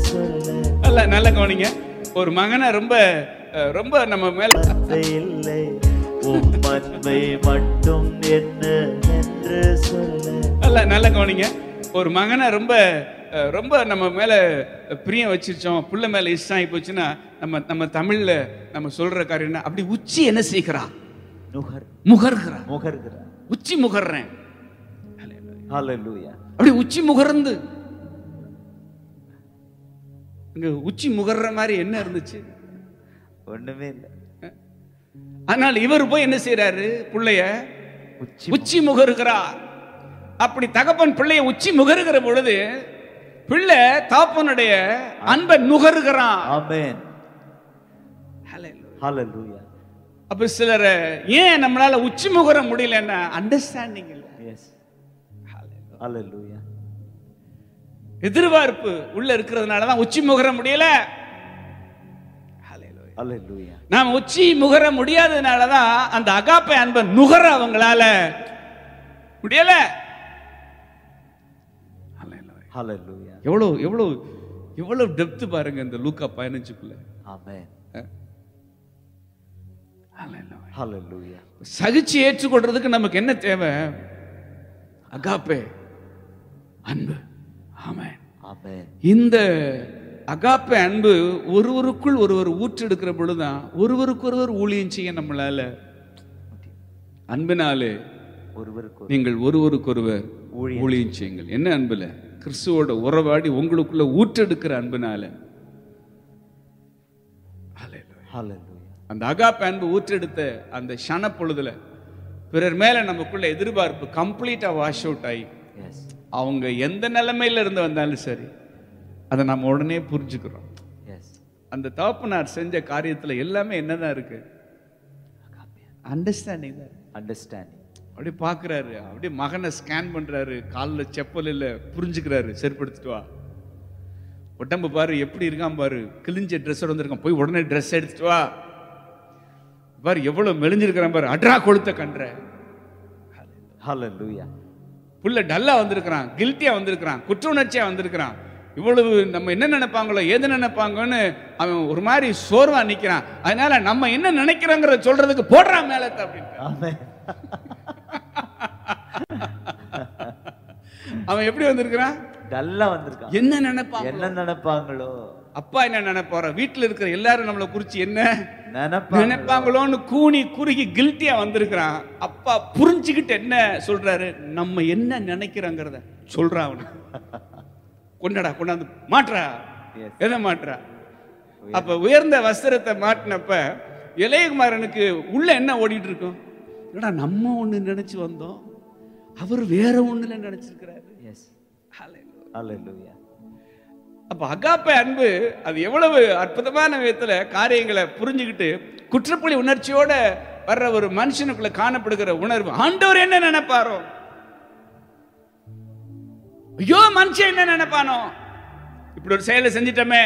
சொல்ல நல்ல நல்ல கவனிங்க ஒரு மகனை ரொம்ப அஹ், ரொம்ப நம்ம மேல வார்த்தை இல்லை உம்மன்மை மட்டும் என்ன என்று சொல்ல நல்ல நல்ல கவனிங்க ஒரு மகனை ரொம்ப அஹ், ரொம்ப நம்ம மேல பிரியம் வச்சிருச்சோம் புள்ள மேல இஷ்டம் ஆகி போச்சுன்னா நம்ம நம்ம தமிழ்ல நம்ம சொல்ற காரியம் என்ன அப்படி உச்சி என்ன செய்கிறா நுகர் முகர்கிறா முகர்கிறார் உச்சி முகர்றேன் ஹalleluya அப்படி உச்சி முகர்ந்து இங்க உச்சி முகர்ற மாதிரி என்ன இருந்துச்சு ஒண்ணுமே இல்லை ஆனால் இவர் போய் என்ன செய்யறாரு புள்ளைய உச்சி உச்சி முகருகிறார் அப்படி தகப்பன் பிள்ளைய உச்சி முகருகிற பொழுது பிள்ளை தாப்பனுடைய அன்பை நுகருகிறான் ஆமென் ஹalleluya அப்ப சிலரை ஏன் நம்மளால உச்சி முகர முடியலன்னா அண்டர்ஸ்டாண்டிங் இல்லை எஸ் ஹalleluya எதிர்பார்ப்பு உள்ள இருக்கிறதுனால தான் உச்சி முகர முடியல ஹalleluya நாம் உச்சி முகர முடியாததுனால தான் அந்த அகாப்பை அன்பை நுகர அவங்களால முடியல ஹalleluya எவ்வளவு எவ்வளவு எவ்வளவு டெப்த் பாருங்க இந்த லூக்கா பதினஞ்சுக்குள்ள ஆமென் ஹalleluya சகிச்சு ஏற்றுக்கொள்றதுக்கு நமக்கு என்ன தேவை அகாப்பே அன்பு ஆமென் ஆமென் இந்த அகாப்பே அன்பு ஒருவருக்குள் ஒருவர் ஊற்றெடுக்கிற பொழுதுதான் ஒருவருக்கு ஒருவர் ஊழியம் செய்ய நம்மளால அன்பினாலே ஒருவருக்கு நீங்கள் ஒருவருக்கொருவர் ஊழியம் ஊழியம் செய்யுங்கள் என்ன அன்புல கிறிஸ்துவோட உறவாடி உங்களுக்குள்ள ஊற்றெடுக்கிற அன்புனால Hallelujah. ஹalleluya அந்த அகாப்பே அன்பு ஊற்றெடுத்த அந்த ஷன பொழுதுல பிறர் மேல நமக்குள்ள எதிர்பார்ப்பு கம்ப்ளீட்டா வாஷ் அவுட் ஆகி எஸ் அவங்க எந்த நிலைமையில இருந்து வந்தாலும் சரி அதை நம்ம உடனே புரிஞ்சுக்கிறோம் எஸ் அந்த தகப்பனார் செஞ்ச காரியத்துல எல்லாமே என்னதான் இருக்கு அண்டர்ஸ்டாண்டிங் தான் இருக்கு. அண்டர்ஸ்டாண்டிங் அப்படியே பார்க்குறாரு அப்படியே மகனை ஸ்கேன் பண்றாரு காலில் செப்பல் இல்லை புரிஞ்சுக்கிறாரு செருப்படுத்திட்டு வா உடம்பு பாரு எப்படி இருக்கான் பாரு கிழிஞ்ச ட்ரெஸ் வந்திருக்கான் போய் உடனே ட்ரெஸ் எடுத்துட்டு வா பாரு எவ்வளவு மெலிஞ்சிருக்கிறான் பாரு அட்ரா கொளுத்த கன்ற ஹalleluya புள்ள டல்லா வந்திருக்கிறான் கில்ட்டியா வந்திருக்கிறான் குற்ற உணர்ச்சியா வந்திருக்கிறான் இவ்வளவு நம்ம என்ன நினைப்பாங்களோ ஏது நினைப்பாங்கன்னு அவன் ஒரு மாதிரி சோர்வா நிக்கிறான் அதனால நம்ம என்ன நினைக்கிறோங்கிறத சொல்றதுக்கு போடுறான் மேலத்தை அப்படின்ட்டு ஆமென் அவன் எப்படி வந்திருக்கிறான் டல்லா வந்திருக்கான் என்ன நினைப்பான் என்ன நினைப்பாங்களோ அப்பா என்ன நினைப்பாரோ வீட்டுல இருக்கிற எல்லாரும் நம்மளை குறிச்சு என்ன நினைப்பாங்க நினைப்பாங்களோன்னு கூனி குறுகி கில்ட்டியா வந்திருக்கிறான் அப்பா புரிஞ்சுக்கிட்டு என்ன சொல்றாரு நம்ம என்ன நினைக்கிறோங்கிறத சொல்றான் அவனுக்கு கொண்டடா கொண்டாந்து மாற்றா Yes. எதை மாற்றா அப்ப உயர்ந்த வஸ்திரத்தை மாட்டினப்ப இளையகுமாரனுக்கு உள்ள என்ன ஓடிட்டு இருக்கும் என்னடா நம்ம ஒண்ணு நினைச்சு வந்தோம் அவர் வேற ஒண்ணுல நினைச்சிருக்கிறாரு எஸ் ஹalleluya அப்ப அகாப்ப அன்பு அது எவ்வளவு அற்புதமான விதத்துல காரியங்களை புரிஞ்சுக்கிட்டு குற்றப்புலி உணர்ச்சியோட வர்ற ஒரு மனுஷனுக்குள்ள காணப்படுகிற உணர்வு ஆண்டவர் என்ன நினைப்பாரோ ஐயோ மனுஷன் என்ன நினைப்பானோ இப்படி ஒரு செயலை செஞ்சிட்டோமே